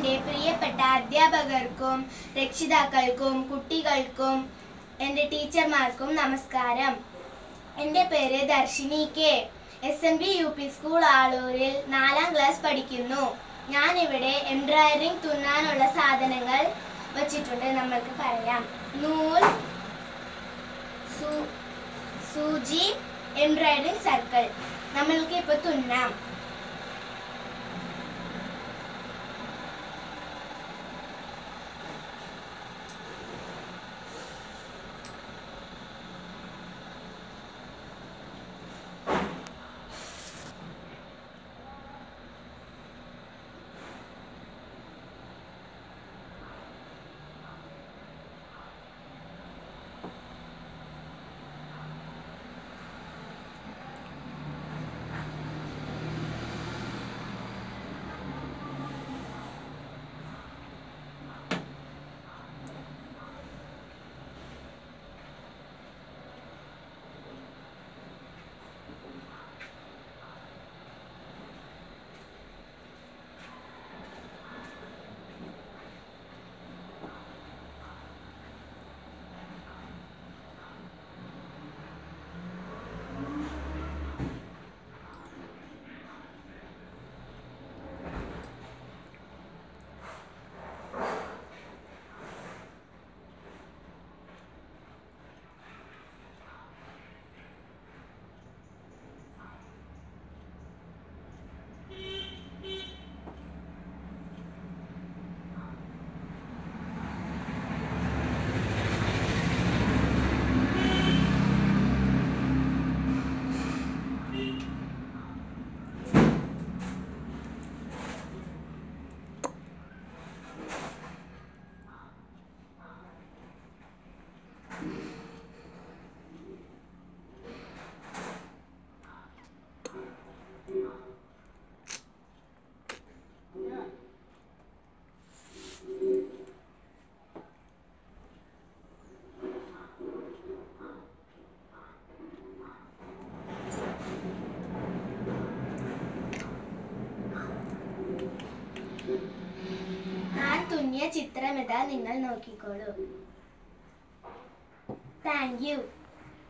എൻ്റെ പ്രിയപ്പെട്ട അധ്യാപകർക്കും രക്ഷിതാക്കൾക്കും കുട്ടികൾക്കും എൻ്റെ ടീച്ചർമാർക്കും നമസ്കാരം എൻ്റെ പേര് Darshini K S N B U P school ആളൂരിൽ നാലാം ക്ലാസ് പഠിക്കുന്നു ഞാനിവിടെ എംബ്രോയിഡറിംഗ് തുന്നാനുള്ള സാധനങ്ങൾ വച്ചിട്ടുണ്ട് നമ്മൾക്ക് പറയാം നൂൽ സൂ- സൂചി എംബ്രോയിഡറിംഗ് സർക്കിൾ നമ്മൾക്ക് ഇപ്പോൾ തുന്നാം ഞാൻ തുന്നിയ ചിത്രം ഇതാ നിങ്ങൾ നോക്കിക്കോളൂ താങ്ക് യു